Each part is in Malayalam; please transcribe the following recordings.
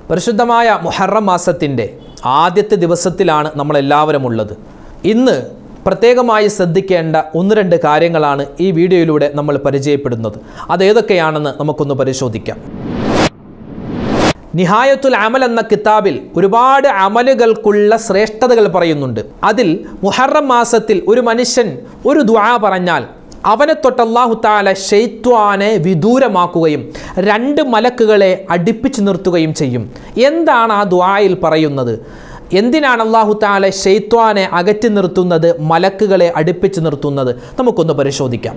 പരിശുദ്ധമായ മുഹറം മാസത്തിൻ്റെ ആദ്യത്തെ ദിവസത്തിലാണ് നമ്മളെല്ലാവരും ഉള്ളത് ഇന്ന് പ്രത്യേകമായി ശ്രദ്ധിക്കേണ്ട ഒന്ന് രണ്ട് കാര്യങ്ങളാണ് ഈ വീഡിയോയിലൂടെ നമ്മൾ പരിചയപ്പെടുന്നത് അതേതൊക്കെയാണെന്ന് നമുക്കൊന്ന് പരിശോധിക്കാം നിഹായത്തുൽ അമൽ എന്ന കിതാബിൽ ഒരുപാട് അമലുകൾക്കുള്ള ശ്രേഷ്ഠതകൾ പറയുന്നുണ്ട് അതിൽ മുഹറം മാസത്തിൽ ഒരു മനുഷ്യൻ ഒരു ദുആ പറഞ്ഞാൽ അവനെ തൊട്ട് അള്ളാഹു താല ഷെയ്ത്വാനെ വിദൂരമാക്കുകയും രണ്ട് മലക്കുകളെ അടുപ്പിച്ചു നിർത്തുകയും ചെയ്യും എന്താണ് ആ ദുആയിൽ പറയുന്നത് എന്തിനാണ് അള്ളാഹു താല ഷെയ്ത്വാനെ അകറ്റി നിർത്തുന്നത് മലക്കുകളെ അടുപ്പിച്ചു നിർത്തുന്നത് നമുക്കൊന്ന് പരിശോധിക്കാം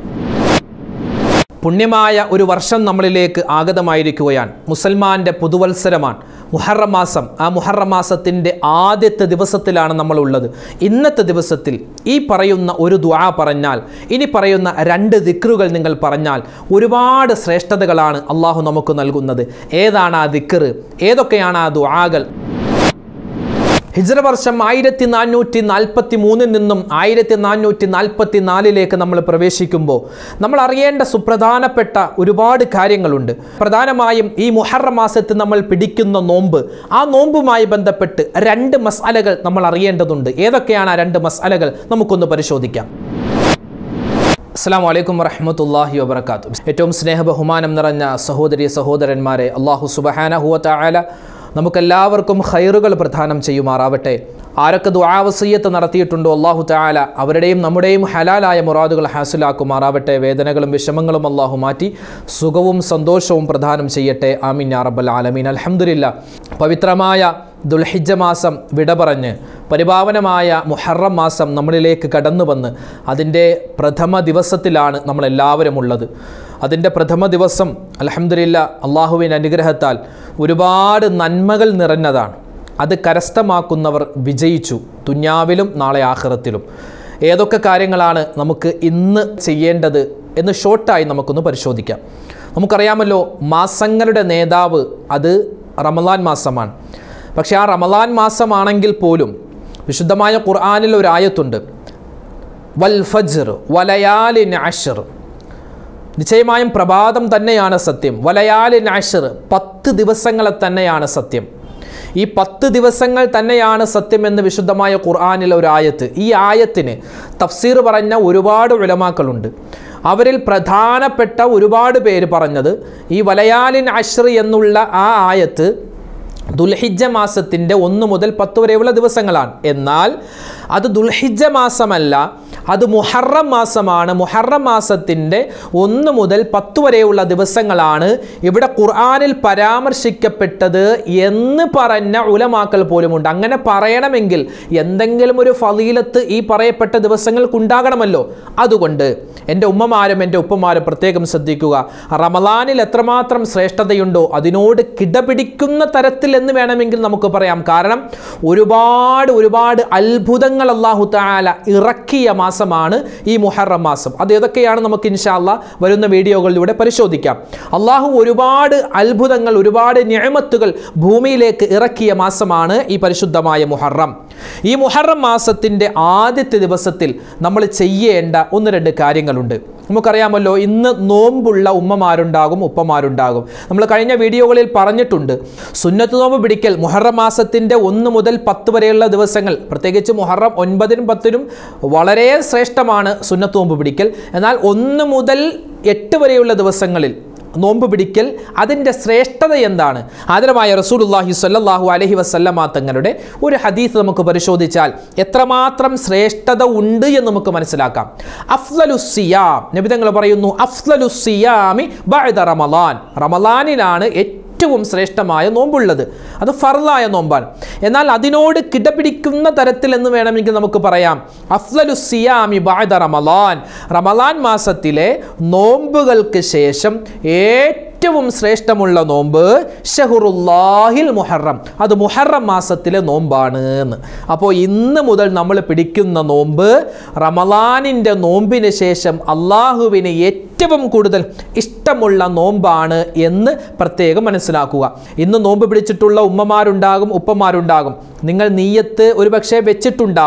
പുണ്യമായ ഒരു വർഷം നമ്മളിലേക്ക് ആഗതമായിരിക്കുകയാണ് മുസൽമാൻ്റെ പുതുവത്സരമാണ് മുഹറം മാസം ആ മുഹറം മാസത്തിൻ്റെ ആദ്യത്തെ ദിവസത്തിലാണ് നമ്മളുള്ളത് ഇന്നത്തെ ദിവസത്തിൽ ഈ പറയുന്ന ഒരു ദുആ പറഞ്ഞാൽ ഇനി പറയുന്ന രണ്ട് ദിക്റുകൾ നിങ്ങൾ പറഞ്ഞാൽ ഒരുപാട് ശ്രേഷ്ഠതകളാണ് അള്ളാഹു നമുക്ക് നൽകുന്നത് ഏതാണ് ആ ദിക്റ് ഏതൊക്കെയാണ് ആ ദുആകൾ ഹിജ്ര വർഷം ആയിരത്തി നാനൂറ്റി നാൽപ്പത്തി മൂന്നിൽ നിന്നും ആയിരത്തി നാനൂറ്റി നാൽപ്പത്തി നാലിലേക്ക് നമ്മൾ പ്രവേശിക്കുമ്പോൾ നമ്മൾ അറിയേണ്ട സുപ്രധാനപ്പെട്ട ഒരുപാട് കാര്യങ്ങളുണ്ട് പ്രധാനമായും ഈ മുഹറം മാസത്തിൽ നമ്മൾ പിടിക്കുന്ന നോമ്പ് ആ നോമ്പുമായി ബന്ധപ്പെട്ട് രണ്ട് മസാലകൾ നമ്മൾ അറിയേണ്ടതുണ്ട് ഏതൊക്കെയാണ് ആ രണ്ട് മസാലകൾ നമുക്കൊന്ന് പരിശോധിക്കാം അസ്സാം വലൈക്കും വറഹമത്തല്ലാഹി വബർക്കാത്തു ഏറ്റവും സ്നേഹ ബഹുമാനം നിറഞ്ഞ സഹോദരി സഹോദരന്മാരെ അള്ളാഹു സുബഹാന ഹുവ ആല നമുക്കെല്ലാവർക്കും ഖൈറുകൾ പ്രദാനം ചെയ്യുമാറാവട്ടെ ആരൊക്കെ ദുആവസീയത്ത് നടത്തിയിട്ടുണ്ടോ അള്ളാഹു താല അവരുടെയും നമ്മുടെയും ഹലാലായ മുറാദുകൾ ഹാസിലാക്കുമാറാവട്ടെ വേദനകളും വിഷമങ്ങളും അള്ളാഹു മാറ്റി സുഖവും സന്തോഷവും പ്രദാനം ചെയ്യട്ടെ ആമീൻ യാ റബ്ബൽ ആലമീൻ അൽഹംദുലില്ല പവിത്രമായ ദുൽഹിജ്ജ മാസം വിട പറഞ്ഞ് പരിപാവനമായ മുഹറം മാസം നമ്മളിലേക്ക് കടന്നു വന്ന് അതിൻ്റെ പ്രഥമ ദിവസത്തിലാണ് നമ്മളെല്ലാവരും ഉള്ളത് അതിൻ്റെ പ്രഥമ ദിവസം അലഹമില്ല അള്ളാഹുവിൻ്റെ അനുഗ്രഹത്താൽ ഒരുപാട് നന്മകൾ നിറഞ്ഞതാണ് അത് കരസ്ഥമാക്കുന്നവർ വിജയിച്ചു തുഞ്ഞാവിലും നാളെ ആഹ്റത്തിലും ഏതൊക്കെ കാര്യങ്ങളാണ് നമുക്ക് ഇന്ന് ചെയ്യേണ്ടത് എന്ന് ഷോർട്ടായി നമുക്കൊന്ന് പരിശോധിക്കാം നമുക്കറിയാമല്ലോ മാസങ്ങളുടെ നേതാവ് അത് റമലാൻ മാസമാണ് പക്ഷേ ആ റമലാൻ മാസമാണെങ്കിൽ പോലും വിശുദ്ധമായ ഖുർആാനിൽ ഒരു ആയത്തുണ്ട് വൽ ഫജ്ർ വലയാലിൻ അഷർ നിശ്ചയമായും പ്രഭാതം തന്നെയാണ് സത്യം വലയാലിൻ അഷർ പത്ത് ദിവസങ്ങളെ തന്നെയാണ് സത്യം ഈ പത്ത് ദിവസങ്ങൾ തന്നെയാണ് സത്യമെന്ന് വിശുദ്ധമായ ഖുർആാനിലെ ഒരു ആയത്ത് ഈ ആയത്തിന് തഫ്സീർ പറഞ്ഞ ഒരുപാട് ഉലമാക്കളുണ്ട് അവരിൽ പ്രധാനപ്പെട്ട ഒരുപാട് പേര് പറഞ്ഞത് ഈ വലയാലിൻ അഷ്ർ എന്നുള്ള ആ ആയത്ത് ദുൽഹിജ്ജ മാസത്തിൻ്റെ ഒന്ന് മുതൽ പത്ത് വരെയുള്ള ദിവസങ്ങളാണ് എന്നാൽ അത് ദുൽഹിജ്ജ മാസമല്ല അത് മുഹറം മാസമാണ് മുഹറം മാസത്തിൻ്റെ ഒന്ന് മുതൽ പത്ത് വരെയുള്ള ദിവസങ്ങളാണ് ഇവിടെ ഖുർആാനിൽ പരാമർശിക്കപ്പെട്ടത് എന്ന് പറഞ്ഞ ഉലമാക്കൾ പോലുമുണ്ട് അങ്ങനെ പറയണമെങ്കിൽ എന്തെങ്കിലും ഒരു ഫലീലത്ത് ഈ പറയപ്പെട്ട ദിവസങ്ങൾക്കുണ്ടാകണമല്ലോ അതുകൊണ്ട് എൻ്റെ ഉമ്മമാരും എൻ്റെ ഉപ്പമാരും പ്രത്യേകം ശ്രദ്ധിക്കുക റമലാനിൽ എത്രമാത്രം ശ്രേഷ്ഠതയുണ്ടോ അതിനോട് കിടപിടിക്കുന്ന തരത്തിൽ എന്ന് വേണമെങ്കിൽ നമുക്ക് പറയാം കാരണം ഒരുപാട് ഒരുപാട് അത്ഭുതങ്ങൾ അള്ളാഹു താല ഇറക്കിയ മാസമാണ് ഈ മുഹറം മാസം അത് ഏതൊക്കെയാണ് നമുക്ക് ഇൻഷാല്ല വരുന്ന വീഡിയോകളിലൂടെ പരിശോധിക്കാം അള്ളാഹു ഒരുപാട് അത്ഭുതങ്ങൾ ഒരുപാട് ഞാമത്തുകൾ ഭൂമിയിലേക്ക് ഇറക്കിയ മാസമാണ് ഈ പരിശുദ്ധമായ മുഹറം ഈ മുഹറം മാസത്തിൻ്റെ ആദ്യത്തെ ദിവസത്തിൽ നമ്മൾ ചെയ്യേണ്ട ഒന്ന് രണ്ട് കാര്യങ്ങളുണ്ട് നമുക്കറിയാമല്ലോ ഇന്ന് നോമ്പുള്ള ഉമ്മമാരുണ്ടാകും ഉപ്പമാരുണ്ടാകും നമ്മൾ കഴിഞ്ഞ വീഡിയോകളിൽ പറഞ്ഞിട്ടുണ്ട് സുന്നത്ത് നോമ്പ് പിടിക്കൽ മുഹറം മാസത്തിൻ്റെ ഒന്ന് മുതൽ പത്ത് വരെയുള്ള ദിവസങ്ങൾ പ്രത്യേകിച്ച് മുഹറം ഒൻപതിനും പത്തിനും വളരെ ശ്രേഷ്ഠമാണ് സുന്നത്ത് നോമ്പ് പിടിക്കൽ എന്നാൽ ഒന്ന് മുതൽ എട്ട് വരെയുള്ള ദിവസങ്ങളിൽ നോമ്പ് പിടിക്കൽ അതിൻ്റെ ശ്രേഷ്ഠത എന്താണ് ആദരമായ റസൂലുല്ലാഹി സ്വല്ലല്ലാഹു അലഹി വസല്ലമ തങ്ങളുടെ ഒരു ഹദീസ് നമുക്ക് പരിശോധിച്ചാൽ എത്രമാത്രം ശ്രേഷ്ഠത ഉണ്ട് എന്ന് നമുക്ക് മനസ്സിലാക്കാം അഫ്ലലുസിയാം നബിതങ്ങൾ പറയുന്നു അഫ്ലലുസിയാമി ബഅദ റമലാൻ റമലാനിലാണ് ഏറ്റവും ഏറ്റവും ശ്രേഷ്ഠമായ നോമ്പുള്ളത് അത് ഫർലായ നോമ്പാണ് എന്നാൽ അതിനോട് കിടപിടിക്കുന്ന തരത്തിൽ എന്ന് വേണമെങ്കിൽ നമുക്ക് പറയാം അഫ്ലലു സിയാമി ബാദ റമലാൻ റമലാൻ മാസത്തിലെ നോമ്പുകൾക്ക് ശേഷം ഏറ്റവും ശ്രേഷ്ഠമുള്ള നോമ്പ് ഷഹുറുല്ലാഹിൽ മുഹറം അത് മുഹറം മാസത്തിലെ നോമ്പാണ് എന്ന് അപ്പോൾ ഇന്ന് മുതൽ നമ്മൾ പിടിക്കുന്ന നോമ്പ് റമലാനിൻ്റെ നോമ്പിന് ശേഷം അള്ളാഹുവിന് ഏറ്റവും കൂടുതൽ ഇഷ്ടമുള്ള നോമ്പാണ് എന്ന് പ്രത്യേകം മനസ്സിലാക്കുക ഇന്ന് നോമ്പ് പിടിച്ചിട്ടുള്ള ഉമ്മമാരുണ്ടാകും ഉപ്പമാരുണ്ടാകും നിങ്ങൾ നീയത്ത് ഒരുപക്ഷെ വെച്ചിട്ടുണ്ടാവാം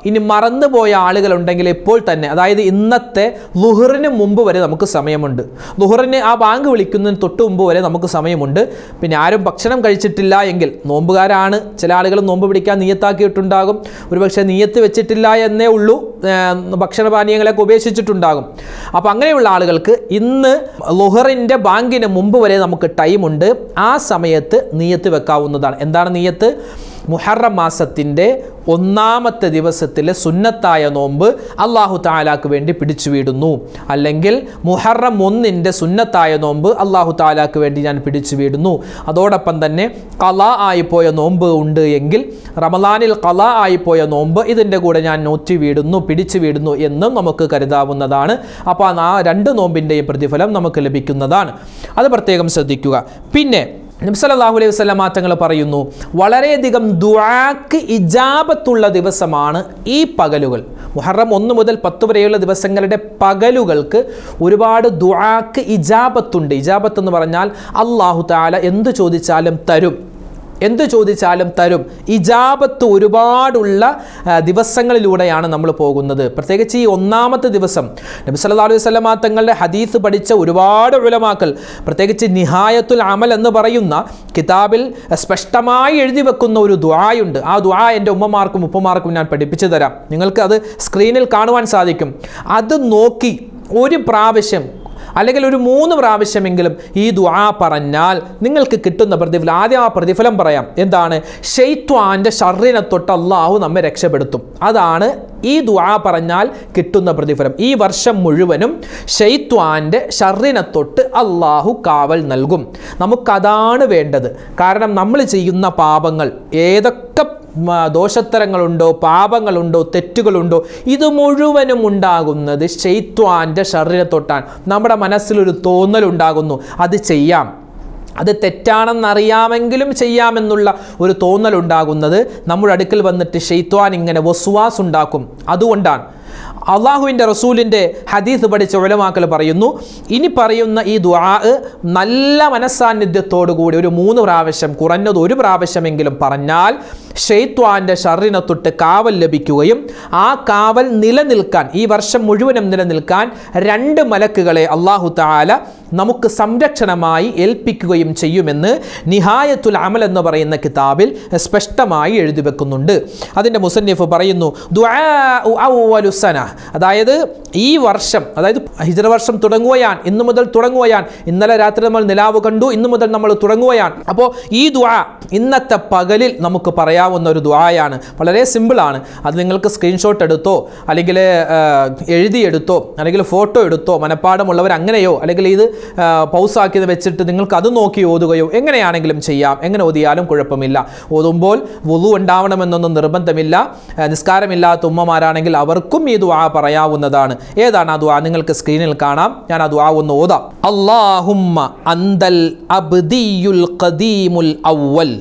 ഇനി മറന്നുപോയ ആളുകളുണ്ടെങ്കിൽ ഇപ്പോൾ തന്നെ അതായത് ഇന്നത്തെ ലുഹറിന് മുമ്പ് വരെ നമുക്ക് സമയമുണ്ട് ലുഹറിന് ആ ബാങ്ക് വിളിക്കുന്നതിന് തൊട്ട് മുമ്പ് വരെ നമുക്ക് സമയമുണ്ട് പിന്നെ ആരും ഭക്ഷണം കഴിച്ചിട്ടില്ല എങ്കിൽ നോമ്പുകാരാണ് ചില ആളുകൾ നോമ്പ് പിടിക്കാൻ നീയത്താക്കിയിട്ടുണ്ടാകും ഒരുപക്ഷെ നീയത്ത് വെച്ചിട്ടില്ല എന്നേ ഉള്ളൂ ഏർ ഭക്ഷണപാനീയങ്ങളൊക്കെ ഉപേക്ഷിച്ചിട്ടുണ്ടാകും അപ്പോൾ അങ്ങനെയുള്ള ആളുകൾക്ക് ഇന്ന് ലുഹറിൻ്റെ ബാങ്കിന് മുമ്പ് വരെ നമുക്ക് ടൈമുണ്ട് ആ സമയത്ത് നീയത്ത് വെക്കാവുന്നതാണ് എന്താണ് നീയത്ത് മുഹറം മാസത്തിൻ്റെ ഒന്നാമത്തെ ദിവസത്തിലെ സുന്നത്തായ നോമ്പ് അള്ളാഹു താലാക്ക് വേണ്ടി പിടിച്ചു വീടുന്നു അല്ലെങ്കിൽ മുഹറം ഒന്നിൻ്റെ സുന്നത്തായ നോമ്പ് അള്ളാഹു താലാക്ക് വേണ്ടി ഞാൻ പിടിച്ചു വീടുന്നു അതോടൊപ്പം തന്നെ കല ആയിപ്പോയ നോമ്പ് ഉണ്ട് എങ്കിൽ റമലാനിൽ കല ആയിപ്പോയ നോമ്പ് ഇതിൻ്റെ കൂടെ ഞാൻ നോറ്റി വീടുന്നു പിടിച്ചു വീടുന്നു എന്നും നമുക്ക് കരുതാവുന്നതാണ് അപ്പോൾ ആ രണ്ട് നോമ്പിൻ്റെയും പ്രതിഫലം നമുക്ക് ലഭിക്കുന്നതാണ് അത് പ്രത്യേകം ശ്രദ്ധിക്കുക പിന്നെ നബ്സലാഹു അലൈഹി വസ്ലം തങ്ങൾ പറയുന്നു വളരെയധികം ദുആക്ക് ഇജാബത്തുള്ള ദിവസമാണ് ഈ പകലുകൾ മുഹറം ഒന്ന് മുതൽ പത്ത് വരെയുള്ള ദിവസങ്ങളുടെ പകലുകൾക്ക് ഒരുപാട് ദുആക്ക് ഇജാബത്തുണ്ട് ഇജാബത്ത് എന്ന് പറഞ്ഞാൽ അള്ളാഹു താല എന്ത് ചോദിച്ചാലും തരും എന്ത് ചോദിച്ചാലും തരും ഇജാബത്ത് ഒരുപാടുള്ള ആ, ദിവസങ്ങളിലൂടെയാണ് നമ്മൾ പോകുന്നത് പ്രത്യേകിച്ച് ഈ ഒന്നാമത്തെ ദിവസം നബി സല്ലല്ലാഹു അലൈഹി വസല്ലമ തങ്ങളുടെ ഹദീസ് പഠിച്ച ഒരുപാട് ഉലമാക്കൾ പ്രത്യേകിച്ച് നിഹായത്തുൽ അമൽ എന്ന് പറയുന്ന കിതാബിൽ സ്പഷ്ടമായി എഴുതി വെക്കുന്ന ഒരു ദ്വായുണ്ട് ആ ദ്വാ എൻ്റെ ഉമ്മമാർക്കും ഉപ്പമാർക്കും ഞാൻ പഠിപ്പിച്ചു തരാം നിങ്ങൾക്ക് അത് സ്ക്രീനിൽ കാണുവാൻ സാധിക്കും അത് നോക്കി ഒരു പ്രാവശ്യം അല്ലെങ്കിൽ ഒരു മൂന്ന് പ്രാവശ്യമെങ്കിലും ഈ ദുആ പറഞ്ഞാൽ നിങ്ങൾക്ക് കിട്ടുന്ന പ്രതിഫലം ആദ്യം ആ പ്രതിഫലം പറയാം എന്താണ് ഷെയ്ത്വാൻ്റെ ഷർറിനെ തൊട്ട് അള്ളാഹു നമ്മെ രക്ഷപ്പെടുത്തും അതാണ് ഈ ദുആ പറഞ്ഞാൽ കിട്ടുന്ന പ്രതിഫലം ഈ വർഷം മുഴുവനും ഷെയ്ത്വാൻ്റെ ഷർറിനെ തൊട്ട് അള്ളാഹു കാവൽ നൽകും നമുക്കതാണ് വേണ്ടത് കാരണം നമ്മൾ ചെയ്യുന്ന പാപങ്ങൾ ഏതൊക്കെ മ, ദോഷത്തരങ്ങളുണ്ടോ പാപങ്ങളുണ്ടോ തെറ്റുകളുണ്ടോ ഇത് മുഴുവനും ഉണ്ടാകുന്നത് ഷെയ്ത്വാൻ്റെ ഷറിനെ തൊട്ടാണ് നമ്മുടെ മനസ്സിലൊരു തോന്നലുണ്ടാകുന്നു അത് ചെയ്യാം അത് തെറ്റാണെന്നറിയാമെങ്കിലും ചെയ്യാമെന്നുള്ള ഒരു തോന്നലുണ്ടാകുന്നത് നമ്മുടെ അടുക്കൽ വന്നിട്ട് ഷെയ്ത്വാൻ ഇങ്ങനെ വസുവാസ് ഉണ്ടാക്കും അതുകൊണ്ടാണ് അള്ളാഹുവിൻ്റെ റസൂലിൻ്റെ ഹദീസ് പഠിച്ച ഉലമാക്കൽ പറയുന്നു ഇനി പറയുന്ന ഈ ദുആ നല്ല മനസ്സാന്നിധ്യത്തോടു കൂടി ഒരു മൂന്ന് പ്രാവശ്യം കുറഞ്ഞത് ഒരു പ്രാവശ്യമെങ്കിലും പറഞ്ഞാൽ ഷെയ്ത്വാൻ്റെ ഷറിനെ തൊട്ട് കാവൽ ലഭിക്കുകയും ആ കാവൽ നിലനിൽക്കാൻ ഈ വർഷം മുഴുവനും നിലനിൽക്കാൻ രണ്ട് മലക്കുകളെ അള്ളാഹു താല നമുക്ക് സംരക്ഷണമായി ഏൽപ്പിക്കുകയും ചെയ്യുമെന്ന് നിഹായത്തുൽ അമൽ എന്ന് പറയുന്ന കിതാബിൽ സ്പഷ്ടമായി എഴുതി വെക്കുന്നുണ്ട് അതിൻ്റെ മുസന്നിഫ് പറയുന്നു ദുആഉ അവ്വലു സന അതായത് ഈ വർഷം അതായത് ഹിജറ വർഷം തുടങ്ങുകയാൻ ഇന്നു മുതൽ തുടങ്ങുകയാൻ ഇന്നലെ രാത്രി നമ്മൾ നിലാവ് കണ്ടു ഇന്നു മുതൽ നമ്മൾ തുടങ്ങുകയാൻ അപ്പോൾ ഈ ദുആ ഇന്നത്തെ പകലിൽ നമുക്ക് പറയാവുന്ന ഒരു ദുആയാണ് വളരെ സിമ്പിളാണ് അത് നിങ്ങൾക്ക് സ്ക്രീൻഷോട്ട് എടുത്തോ അല്ലെങ്കിൽ ആ, എഴുതിയെടുത്തോ അല്ലെങ്കിൽ ഫോട്ടോ എടുത്തോ മനപ്പാടമുള്ളവർ അങ്ങനെയോ അല്ലെങ്കിൽ ഇത് ആ, പൗസാക്കി വെച്ചിട്ട് നിങ്ങൾക്ക് അത് നോക്കി ഓതുകയോ എങ്ങനെയാണെങ്കിലും ചെയ്യാം എങ്ങനെ ഓതിയാലും കുഴപ്പമില്ല ഓതുമ്പോൾ വുളു ഉണ്ടാവണമെന്നൊന്നും നിർബന്ധമില്ല ആ, നിസ്കാരമില്ലാത്ത ഉമ്മമാരാണെങ്കിൽ അവർക്കും ഈ ദുആ പറയാവുന്നതാണ് ഏതാണ് ആ ദുആ നിങ്ങൾക്ക് സ്ക്രീനിൽ കാണാം ഞാൻ ആ ദുആ ഒന്ന് ഓതാം അല്ലാഹുമ്മ അന്തൽ അബ്ദിയുൽ ഖദീമുൽ അവ്വൽ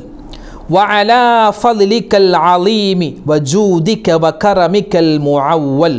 وعلى فضلك العظيم وجودك وكرمك المعول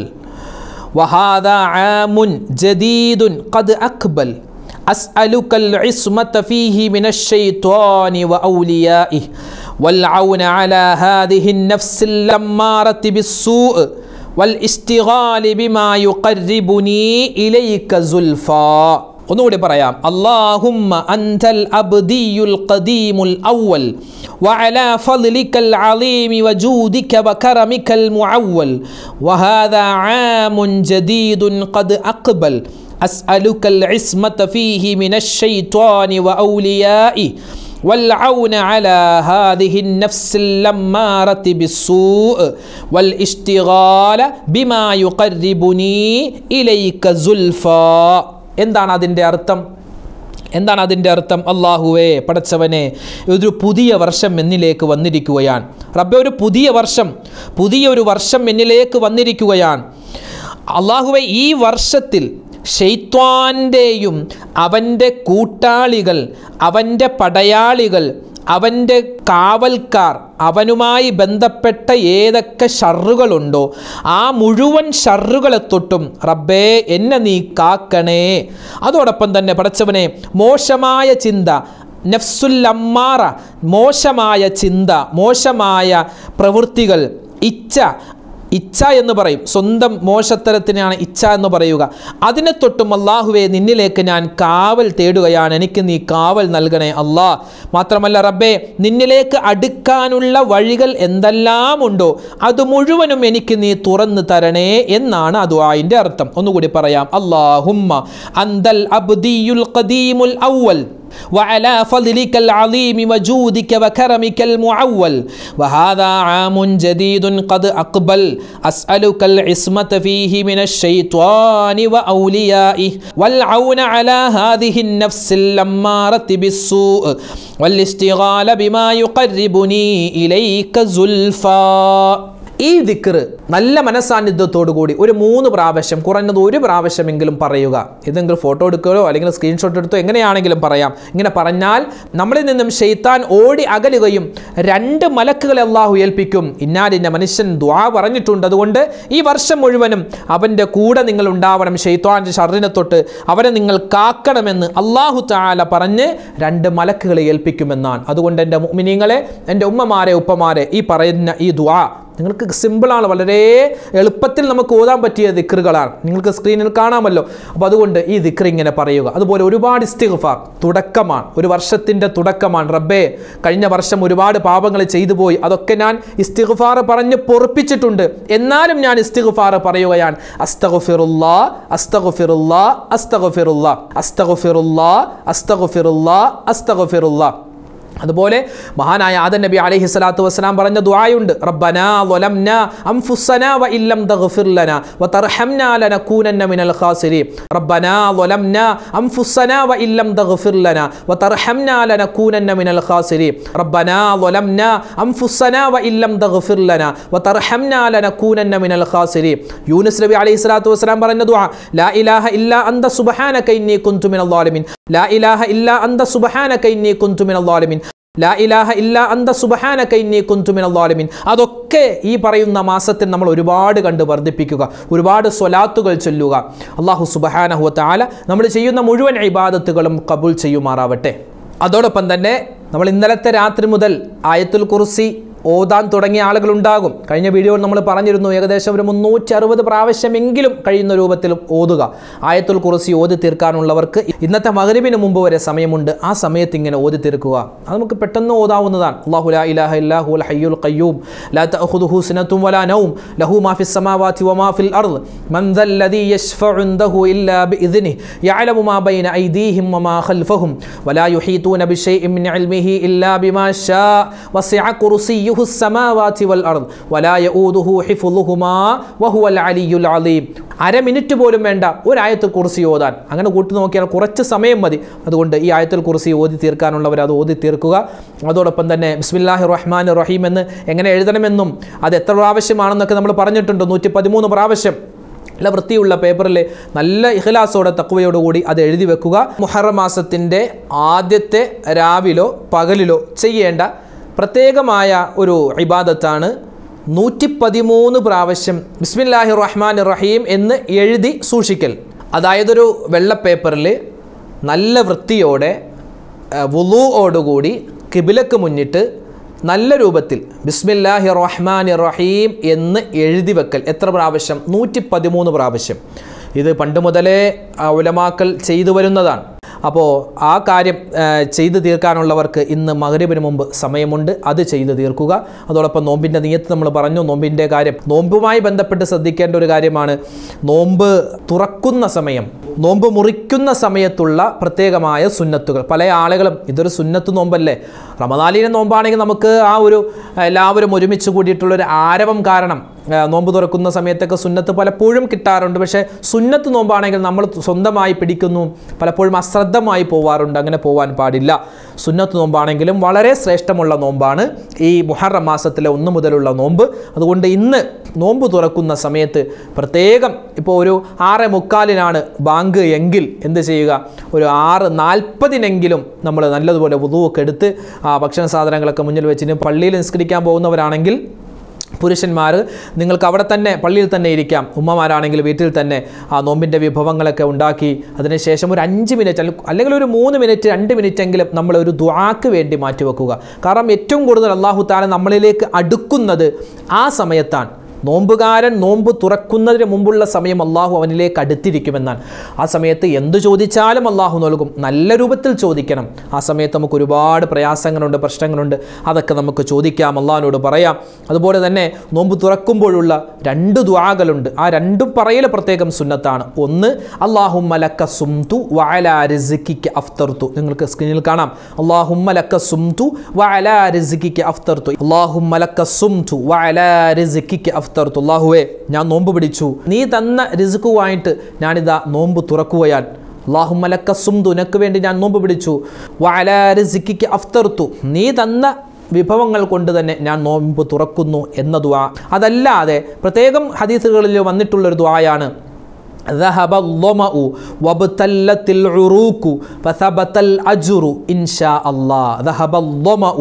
وهذا عام جديد قد أقبل أسألك العصمة فيه من الشيطان وأوليائه والعون على هذه النفس الأمارة بالسوء والاستغال بما يقربني إليك زلفى ഒന്നുകൂടി പറയാം അള്ളാഹുമ്മ അൻതൽ അബ്ദിയുൽ ഖദീമുൽ അവൽ وعلى فضلك العظيم وجودك وكرمك المعول وهذا عام جديد قد أقبل أسألك العصمة فيه من الشيطان وأوليائه والعون على هذه النفس اللمارة بالسوء والاشتغال بما يقربني إليك زلفى എന്താണ് അതിൻ്റെ അർത്ഥം എന്താണ് അതിൻ്റെ അർത്ഥം അള്ളാഹുവേ പടച്ചവനെ ഒരു പുതിയ വർഷം എന്നിലേക്ക് വന്നിരിക്കുകയാണ് റബ്ബെ ഒരു പുതിയ വർഷം പുതിയ ഒരു വർഷം എന്നിലേക്ക് വന്നിരിക്കുകയാണ് അള്ളാഹുവെ ഈ വർഷത്തിൽ ഷെയ്ത്വാൻ്റെയും അവൻ്റെ കൂട്ടാളികൾ അവൻ്റെ പടയാളികൾ അവൻ്റെ കാവൽക്കാർ അവനുമായി ബന്ധപ്പെട്ട ഏതൊക്കെ ഷറുകളുണ്ടോ ആ മുഴുവൻ ഷറുകളെ തൊട്ടും റബ്ബേ എന്നെ നീ കാക്കണേ അതോടൊപ്പം തന്നെ പടച്ചവനെ മോശമായ ചിന്ത നഫ്സുല്ലമ്മാറ മോശമായ ചിന്ത മോശമായ പ്രവൃത്തികൾ ഇച്ഛ ഇച്ഛ എന്ന് പറയും സ്വന്തം മോശത്തരത്തിനാണ് ഇച്ഛ എന്ന് പറയുക അതിനെ തൊട്ടും അള്ളാഹുവെ നിന്നിലേക്ക് ഞാൻ കാവൽ തേടുകയാണ് എനിക്ക് നീ കാവൽ നൽകണേ അല്ലാ മാത്രമല്ല റബ്ബേ നിന്നിലേക്ക് അടുക്കാനുള്ള വഴികൾ എന്തെല്ലാം ഉണ്ടോ അത് മുഴുവനും എനിക്ക് നീ തുറന്നു തരണേ എന്നാണ് ആ ദുആഇൻ്റെ അർത്ഥം ഒന്നുകൂടി പറയാം അല്ലാഹുമ്മ അന്തൽ അബ്ദിയുൽ ഖദീമുൽ അവൽ وعلى فضلك العظيم وجودك وكرمك المعول وهذا عام جديد قد أقبل أسألك العصمة فيه من الشيطان وأوليائه والعون على هذه النفس اللمارة بالسوء والاشتغال بما يقربني إليك زلفى ഈ ദിക്ർ നല്ല മനസാന്നിധ്യത്തോടു കൂടി ഒരു മൂന്ന് പ്രാവശ്യം കുറഞ്ഞത് ഒരു പ്രാവശ്യമെങ്കിലും പറയുക ഇതെങ്കിലും ഫോട്ടോ എടുക്കുകയോ അല്ലെങ്കിൽ സ്ക്രീൻഷോട്ട് എടുത്തോ എങ്ങനെയാണെങ്കിലും പറയാം ഇങ്ങനെ പറഞ്ഞാൽ നമ്മളിൽ നിന്നും ഷെയ്ത്താൻ ഓടി അകലുകയും രണ്ട് മലക്കുകളെ അള്ളാഹു ഏൽപ്പിക്കും ഇന്നാലിൻ്റെ മനുഷ്യൻ ദ്വാ പറഞ്ഞിട്ടുണ്ട് അതുകൊണ്ട് ഈ വർഷം മുഴുവനും അവൻ്റെ കൂടെ നിങ്ങൾ ഉണ്ടാവണം ഷെയ്ത്താൻ്റെ ഷറിനെ തൊട്ട് അവരെ നിങ്ങൾ കാക്കണമെന്ന് അള്ളാഹു താല പറഞ്ഞ് രണ്ട് മലക്കുകളെ ഏൽപ്പിക്കുമെന്നാണ് അതുകൊണ്ട് എൻ്റെ മിനിങ്ങളെ എൻ്റെ ഉമ്മമാരെ ഉപ്പമാരെ ഈ പറയുന്ന ഈ ദ്വാ നിങ്ങൾക്ക് സിമ്പിളാണ് വളരെ എളുപ്പത്തിൽ നമുക്ക് ഓതാൻ പറ്റിയ ദിക്റുകളാണ് നിങ്ങൾക്ക് സ്ക്രീനിൽ കാണാമല്ലോ അപ്പോൾ അതുകൊണ്ട് ഈ ദിക്ർ ഇങ്ങനെ പറയുക അതുപോലെ ഒരുപാട് ഇസ്തിഗ്ഫാർ തുടക്കമാണ് ഒരു വർഷത്തിൻ്റെ തുടക്കമാണ് റബ്ബേ കഴിഞ്ഞ വർഷം ഒരുപാട് പാപങ്ങൾ ചെയ്തു പോയി അതൊക്കെ ഞാൻ ഇസ്തിഗ്ഫാർ പറഞ്ഞ് പൊറപ്പിച്ചിട്ടുണ്ട് എന്നാലും ഞാൻ ഇസ്തിഗ്ഫാർ പറയുകയാണ് അസ്തഗ്ഫിറുല്ലാ അസ്തഗ്ഫിറുല്ലാ അസ്തഗ്ഫിറുല്ലാ അസ്തഗ്ഫിറുല്ലാ അസ്തഗ്ഫിറുല്ലാ അസ്തഗ്ഫിറുല്ലാ അതുപോലെ മഹാനായ ആദൻ നബി അലൈഹി സ്വലാത്തു വസ്സലാം പറഞ്ഞ ദുആയുണ്ട് റബ്ബനാ ളലംനാ അൻഫുസനാ വ ഇല്ലം തഗ്ഫിർ ലനാ വ തർഹംനാ ലനകൂനന്ന മിനൽ ഖാസിരീൻ റബ്ബനാ ളലംനാ അൻഫുസനാ വ ഇല്ലം തഗ്ഫിർ ലനാ വ തർഹംനാ ലനകൂനന്ന മിനൽ ഖാസിരീൻ റബ്ബനാ ളലംനാ അൻഫുസനാ വ ഇല്ലം തഗ്ഫിർ ലനാ വ തർഹംനാ ലനകൂനന്ന മിനൽ ഖാസിരീൻ യൂനുസ് നബി അലൈഹി സ്വലാത്തു വസ്സലാം പറഞ്ഞ ദുആ ലാ ഇലാഹ ഇല്ലാ അന്ത സുബ്ഹാനക ഇന്നി കുൻതു മിനൽ ളാലിമീൻ ലാ ഇലാഹ ഇല്ലാ അന്ത സുബ്ഹാനക ഇന്നി കുൻതു മിനൽ ളാലിമീൻ ലാ ഇലാഹ ഇല്ല അന്ത സുബഹാനക ഇന്നി കുന്തു മിനൽ ളാലിമീൻ അതൊക്കെ ഈ പറയുന്ന മാസത്തിൽ നമ്മൾ ഒരുപാട് കണ്ട് വർദ്ധിപ്പിക്കുക ഒരുപാട് സ്വലാത്തുകൾ ചൊല്ലുക അള്ളാഹു സുബഹാനഹു താല നമ്മൾ ചെയ്യുന്ന മുഴുവൻ ഇബാദത്തുകളും കബൂൽ ചെയ്യുമാറാവട്ടെ അതോടൊപ്പം തന്നെ നമ്മൾ ഇന്നലത്തെ രാത്രി മുതൽ ആയത്തുൽ കുർസി ഓതാൻ തുടങ്ങിയ ആളുകളുണ്ടാകും കഴിഞ്ഞ വീഡിയോയിൽ നമ്മൾ പറഞ്ഞിരുന്നു ഏകദേശം ഒരു മുന്നൂറ്റി അറുപത് പ്രാവശ്യമെങ്കിലും കഴിയുന്ന രൂപത്തിൽ ഓതുക ആയത്തുൽ കുറിസി ഓതി തീർക്കാനുള്ളവർക്ക് ഇന്നത്തെ മകരിവിന് മുമ്പ് വരെ സമയമുണ്ട് ആ സമയത്ത് ഇങ്ങനെ ഓതി തീർക്കുക അത് നമുക്ക് പെട്ടെന്ന് ഓതാവുന്നതാണ് അള്ളാഹു ലാ ഇലാഹ ഇല്ലാഹു അൽ ഹയ്യുൽ ഖയ്യൂം ലാ തഅഖുദുഹു സിനത്തും വലാ നൗം ലഹു മാ ഫിസ് സമാവാതി വമാ ഫിൽ അർദ് മൻ ദല്ലദീ യശ്ഫഉ ഇൻദഹു ഇല്ലാ ബിഇذنه يعلم ما بين أيديهم وما خلفهم ولا يحيطون بشيء من علمه إلا بما شاء وسع كرسيه السماوات والأرض ولا يؤوده حفظهما وهو العلي العظيم അര മിനിറ്റ് പോലും വേണ്ട ഒരു ആയത്തിൽ കുറിസി ഓതാൻ അങ്ങനെ കൂട്ടി നോക്കിയാൽ കുറച്ച് സമയം മതി അതുകൊണ്ട് ഈ ആയത്തിൽ കുറിസി ഓതി തീർക്കാനുള്ളവർ അത് ഓതി തീർക്കുക അതോടൊപ്പം തന്നെ ബിസ്മില്ലാഹി റഹ്മാൻ റഹീം എന്ന് എങ്ങനെ എഴുതണമെന്നും അത് എത്ര പ്രാവശ്യമാണെന്നൊക്കെ നമ്മൾ പറഞ്ഞിട്ടുണ്ട് നൂറ്റി പതിമൂന്ന് പ്രാവശ്യം നല്ല വൃത്തിയുള്ള പേപ്പറിൽ നല്ല ഇഖ്ലാസോടെ തക്കുവയോടുകൂടി അത് എഴുതി വെക്കുക മുഹറം മാസത്തിൻ്റെ ആദ്യത്തെ രാവിലോ പകലിലോ ചെയ്യേണ്ട പ്രത്യേകമായ ഒരു ഇബാദത്താണ് നൂറ്റി പതിമൂന്ന് പ്രാവശ്യം ബിസ്മില്ലാഹി റഹ്മാൻ റഹീം എന്ന് എഴുതി സൂക്ഷിക്കൽ അതായതൊരു വെള്ള പേപ്പറിൽ നല്ല വൃത്തിയോടെ വുളുവോടുകൂടി കിബിലക്ക് മുന്നിട്ട് നല്ല രൂപത്തിൽ ബിസ്മില്ലാഹി റഹ്മാൻ റഹീം എന്ന് എഴുതി വെക്കൽ എത്ര പ്രാവശ്യം നൂറ്റി പതിമൂന്ന് പ്രാവശ്യം ഇത് പണ്ട് മുതലേ ആ, ഉലമാക്കൾ ചെയ്തു വരുന്നതാണ് അപ്പോൾ ആ കാര്യം ആ, ചെയ്തു തീർക്കാനുള്ളവർക്ക് ഇന്ന് മകരവിന് മുമ്പ് സമയമുണ്ട് അത് ചെയ്തു തീർക്കുക അതോടൊപ്പം നോമ്പിൻ്റെ നിയത്ത് നമ്മൾ പറഞ്ഞു നോമ്പിൻ്റെ കാര്യം നോമ്പുമായി ബന്ധപ്പെട്ട് ശ്രദ്ധിക്കേണ്ട ഒരു കാര്യമാണ് നോമ്പ് തുറക്കുന്ന സമയം നോമ്പ് മുറിക്കുന്ന സമയത്തുള്ള പ്രത്യേകമായ സുന്നത്തുകൾ പല ആളുകളും ഇതൊരു സുന്നത്ത് നോമ്പല്ലേ റമദാലിനെ നോമ്പാണെങ്കിൽ നമുക്ക് ആ ഒരു എല്ലാവരും ഒരുമിച്ച് കൂടിയിട്ടുള്ളൊരു ആരവം കാരണം ആ, നോമ്പ് തുറക്കുന്ന സമയത്തൊക്കെ സുന്നത്ത് പലപ്പോഴും കിട്ടാറുണ്ട് പക്ഷേ സുന്നത്ത് നോമ്പാണെങ്കിൽ നമ്മൾ സ്വന്തമായി പിടിക്കുന്നു പലപ്പോഴും അശ്രദ്ധമായി പോവാറുണ്ട് അങ്ങനെ പോവാൻ പാടില്ല സുന്നത്ത് നോമ്പാണെങ്കിലും വളരെ ശ്രേഷ്ഠമുള്ള നോമ്പാണ് ഈ മുഹറം മാസത്തിലെ ഒന്ന് മുതലുള്ള നോമ്പ് അതുകൊണ്ട് ഇന്ന് നോമ്പ് തുറക്കുന്ന സമയത്ത് പ്രത്യേകം ഇപ്പോൾ ഒരു ആറ് മുക്കാലിനാണ് ബാങ്ക് എങ്കിൽ എന്ത് ചെയ്യുക ഒരു ആറ് നാൽപ്പതിനെങ്കിലും നമ്മൾ നല്ലതുപോലെ വുതുവൊക്കെ എടുത്ത് ആ ഭക്ഷണ സാധനങ്ങളൊക്കെ മുന്നിൽ വെച്ചിന് പള്ളിയിൽ നിസ്കരിക്കാൻ പോകുന്നവരാണെങ്കിൽ പുരുഷന്മാർ നിങ്ങൾക്ക് അവിടെ തന്നെ പള്ളിയിൽ തന്നെ ഇരിക്കാം ഉമ്മമാരാണെങ്കിൽ വീട്ടിൽ തന്നെ ആ നോമ്പിൻ്റെ വിഭവങ്ങളൊക്കെ ഉണ്ടാക്കി അതിനുശേഷം ഒരു അഞ്ച് മിനിറ്റ് അല്ല- അല്ലെങ്കിൽ ഒരു മൂന്ന് മിനിറ്റ് രണ്ട് മിനിറ്റ് എങ്കിലും നമ്മൾ ഒരു ദ്വാക്ക് വേണ്ടി മാറ്റിവെക്കുക കാരണം ഏറ്റവും കൂടുതൽ അള്ളാഹു താല നമ്മളിലേക്ക് അടുക്കുന്നത് ആ സമയത്താണ് നോമ്പുകാരൻ നോമ്പ് തുറക്കുന്നതിന് മുമ്പുള്ള സമയം അള്ളാഹു അവനിലേക്ക് അടുത്തിരിക്കുമെന്നാണ് ആ സമയത്ത് എന്ത് ചോദിച്ചാലും അള്ളാഹു നൽകും നല്ല രൂപത്തിൽ ചോദിക്കണം ആ സമയത്ത് നമുക്ക് ഒരുപാട് പ്രയാസങ്ങളുണ്ട് പ്രശ്നങ്ങളുണ്ട് അതൊക്കെ നമുക്ക് ചോദിക്കാം അള്ളാഹിനോട് പറയാം അതുപോലെ തന്നെ നോമ്പ് തുറക്കുമ്പോഴുള്ള രണ്ട് ദ്വാകളുണ്ട് ആ രണ്ടും പറയൽ പ്രത്യേകം സുന്നത്താണ് ഒന്ന് അള്ളാഹുമ്മ ലക്ക സുംതു വഅലാ റിസ്കിക്ക് അഫ്തർത്തു നിങ്ങൾക്ക് സ്ക്രീനിൽ കാണാം അള്ളാഹുമ്മ ലക്ക സുംതു വഅലാ റിസ്കിക്ക് അഫ്തർത്തു അള്ളാഹുമ്മ ലക്ക സുംതു വഅലാ റിസ്കിക്ക് അഫ്തർത്തു അള്ളാഹുവേ ഞാൻ നോമ്പ് പിടിച്ചു നീ തന്ന റിസ്ക്കുമായിട്ട് ഞാനിതാ നോമ്പ് തുറക്കുകയാൽ അള്ളാഹുമലക്ക സുംതു നിനക്ക് വേണ്ടി ഞാൻ നോമ്പ് പിടിച്ചു വഅലാ റിസ്കിക്ക് അഫ്തർത്തു നീ തന്ന വിഭവങ്ങൾ കൊണ്ട് തന്നെ ഞാൻ നോമ്പ് തുറക്കുന്നു എന്ന ദുആ അതല്ലാതെ പ്രത്യേകം ഹദീസുകളിൽ വന്നിട്ടുള്ളൊരു ദുആയാണ് ذهب الظمأ وابتلت العروق فثبت الأجر إن شاء الله ذهب الظمأ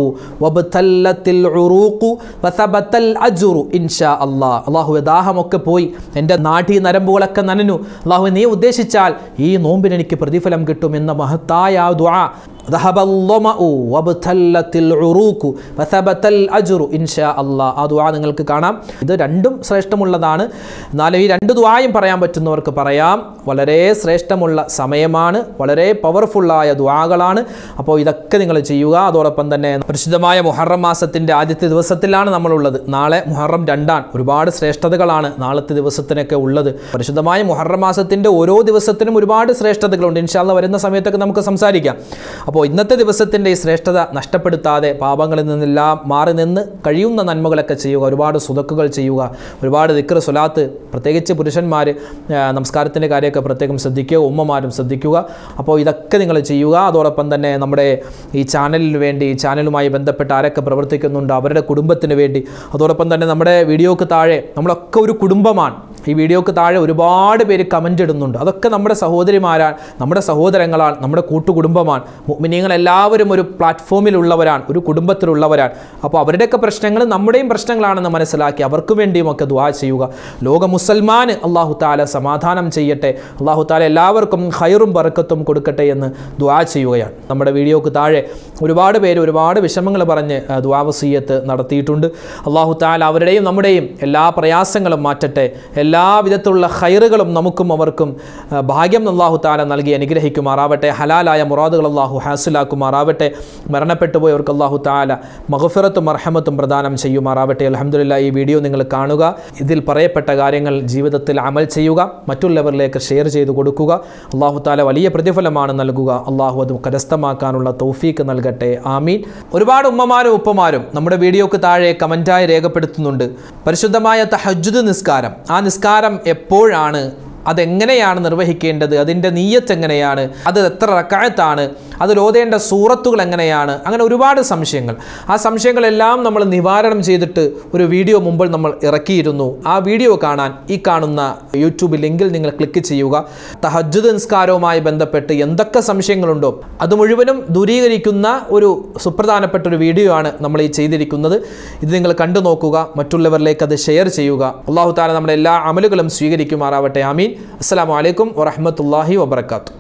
وابتلت العروق فثبت الأجر إن شاء الله അള്ളാഹു ദാഹമൊക്കെ പോയി എൻ്റെ നാട്ടി നരമ്പുകളൊക്കെ നനഞ്ഞു അള്ളാഹു നീ ഉദ്ദേശിച്ചാൽ ഈ നോമ്പിന് എനിക്ക് പ്രതിഫലം കിട്ടും എന്ന മഹത്തായ ആ ദുആ ذهب الظمأ وابتلت العروق فثبت الأجر إن شاء الله ആ ദുആ നിങ്ങൾക്ക് കാണാം ഇത് രണ്ടും ശ്രേഷ്ഠമുള്ളതാണ് എന്നാലും ഈ രണ്ട് ദുആയും പറയാൻ പറ്റുന്നവർക്ക് പറയാം വളരെ ശ്രേഷ്ഠമുള്ള സമയമാണ് വളരെ പവർഫുള്ളായ ദുആകളാണ് അപ്പോൾ ഇതൊക്കെ നിങ്ങൾ ചെയ്യുക അതോടൊപ്പം തന്നെ പരിശുദ്ധമായ മുഹറം മാസത്തിൻ്റെ ആദ്യത്തെ ദിവസത്തിലാണ് നമ്മളുള്ളത് നാളെ മുഹറം രണ്ടാണ് ഒരുപാട് ശ്രേഷ്ഠതകളാണ് നാളത്തെ ദിവസത്തിനൊക്കെ ഉള്ളത് പരിശുദ്ധമായ മുഹറം മാസത്തിൻ്റെ ഓരോ ദിവസത്തിനും ഒരുപാട് ശ്രേഷ്ഠതകളുണ്ട് ഇൻഷാല്ല വരുന്ന സമയത്തൊക്കെ നമുക്ക് സംസാരിക്കാം അപ്പോൾ ഇന്നത്തെ ദിവസത്തിൻ്റെ ഈ ശ്രേഷ്ഠത നഷ്ടപ്പെടുത്താതെ പാപങ്ങളിൽ നിന്നെല്ലാം മാറി നിന്ന് കഴിയുന്ന നന്മകളൊക്കെ ചെയ്യുക ഒരുപാട് സുതക്കുകൾ ചെയ്യുക ഒരുപാട് ദിക്ർ സുലാത്ത് പ്രത്യേകിച്ച് പുരുഷന്മാർ നമസ്കാരത്തിൻ്റെ കാര്യമൊക്കെ പ്രത്യേകം ശ്രദ്ധിക്കുക ഉമ്മമാരും ശ്രദ്ധിക്കുക അപ്പോൾ ഇതൊക്കെ നിങ്ങൾ ചെയ്യുക അതോടൊപ്പം തന്നെ നമ്മുടെ ഈ ചാനലിന് വേണ്ടി ഈ ചാനലുമായി ബന്ധപ്പെട്ട് ആരൊക്കെ പ്രവർത്തിക്കുന്നുണ്ട് അവരുടെ കുടുംബത്തിന് വേണ്ടി അതോടൊപ്പം തന്നെ നമ്മുടെ വീഡിയോക്ക് താഴെ നമ്മളൊക്കെ ഒരു കുടുംബമാണ് ഈ വീഡിയോക്ക് താഴെ ഒരുപാട് പേര് കമൻ്റ് ഇടുന്നുണ്ട് അതൊക്കെ നമ്മുടെ സഹോദരിമാരാണ് നമ്മുടെ സഹോദരങ്ങളാണ് നമ്മുടെ കൂട്ടുകുടുംബമാണ് മുഅ്മിനീങ്ങൾ എല്ലാവരും ഒരു പ്ലാറ്റ്ഫോമിലുള്ളവരാണ് ഒരു കുടുംബത്തിലുള്ളവരാണ് അപ്പോൾ അവരുടെയൊക്കെ പ്രശ്നങ്ങൾ നമ്മുടെയും പ്രശ്നങ്ങളാണെന്ന് മനസ്സിലാക്കി അവർക്ക് വേണ്ടിയും ഒക്കെ ദുആ ചെയ്യുക ലോക മുസൽമാന് അള്ളാഹു താല സമാധാനം ചെയ്യട്ടെ അള്ളാഹു താല എല്ലാവർക്കും ഹൈറും ബറക്കത്തും കൊടുക്കട്ടെ എന്ന് ദുആ ചെയ്യുകയാണ് നമ്മുടെ വീഡിയോക്ക് താഴെ ഒരുപാട് പേര് ഒരുപാട് വിഷമങ്ങൾ പറഞ്ഞ് ആ, ദുആ വസീയത്ത് നടത്തിയിട്ടുണ്ട് അള്ളാഹു താല അവരുടെയും നമ്മുടെയും എല്ലാ പ്രയാസങ്ങളും മാറ്റട്ടെ എല്ലാ വിധത്തിലുള്ള ഹൈറുകളും നമുക്കും അവർക്കും ആ, ഭാഗ്യം അള്ളാഹു താല നൽകി അനുഗ്രഹിക്കുമാറാവട്ടെ ഹലാലായ മുറാദുകൾ അള്ളാഹു ഹാസിലാക്കുമാറാവട്ടെ മരണപ്പെട്ടു പോയവർക്ക് അള്ളാഹു താല മഹഫിറത്തും അർഹമത്തും പ്രദാനം ചെയ്യുമാറാവട്ടെ അലഹമുല്ല ഈ വീഡിയോ നിങ്ങൾ കാണുക ഇതിൽ പറയപ്പെട്ട കാര്യങ്ങൾ ജീവിതത്തിൽ അമൽ ചെയ്യുക മറ്റുള്ളവരിലേക്ക് ഷെയർ ചെയ്ത് കൊടുക്കുക അള്ളാഹു താല വലിയ പ്രതിഫലമാണ് നൽകുക അള്ളാഹു അത് കരസ്ഥമാക്കാനുള്ള തൗഫീക്ക് നൽകട്ടെ ആമീൻ ഒരുപാട് ഉമ്മമാരും ഉപ്പമാരും നമ്മുടെ വീഡിയോക്ക് താഴെ കമൻറ്റായി രേഖപ്പെടുത്തുന്നുണ്ട് പരിശുദ്ധമായ തഹജ്ജുദ് നിസ്കാരം ആ നിസ്കാരം എപ്പോഴാണ് അതെങ്ങനെയാണ് നിർവഹിക്കേണ്ടത് അതിൻ്റെ നീയത്ത് എങ്ങനെയാണ് അത് എത്ര റക്കായത്താണ് അതിൽ ഓതേണ്ട സൂറത്തുകൾ എങ്ങനെയാണ് അങ്ങനെ ഒരുപാട് സംശയങ്ങൾ ആ സംശയങ്ങളെല്ലാം നമ്മൾ നിവാരണം ചെയ്തിട്ട് ഒരു വീഡിയോ മുമ്പിൽ നമ്മൾ ഇറക്കിയിരുന്നു ആ വീഡിയോ കാണാൻ ഈ കാണുന്ന യൂട്യൂബ് ലിങ്കിൽ നിങ്ങൾ ക്ലിക്ക് ചെയ്യുക തഹജ്ജുദ് നിസ്കാരവുമായി ബന്ധപ്പെട്ട് എന്തൊക്കെ സംശയങ്ങളുണ്ടോ അത് മുഴുവനും ദൂരീകരിക്കുന്ന ഒരു സുപ്രധാനപ്പെട്ട ഒരു വീഡിയോ ആണ് നമ്മൾ ഈ ചെയ്തിരിക്കുന്നത് ഇത് നിങ്ങൾ കണ്ടു നോക്കുക മറ്റുള്ളവരിലേക്ക് അത് ഷെയർ ചെയ്യുക അള്ളാഹു താല നമ്മുടെ എല്ലാ അമലുകളും സ്വീകരിക്കുമാറാവട്ടെ ആമീൻ അസ്സലാമു അലൈക്കും വറഹ്മത്തുള്ളാഹി വബർക്കാത്തു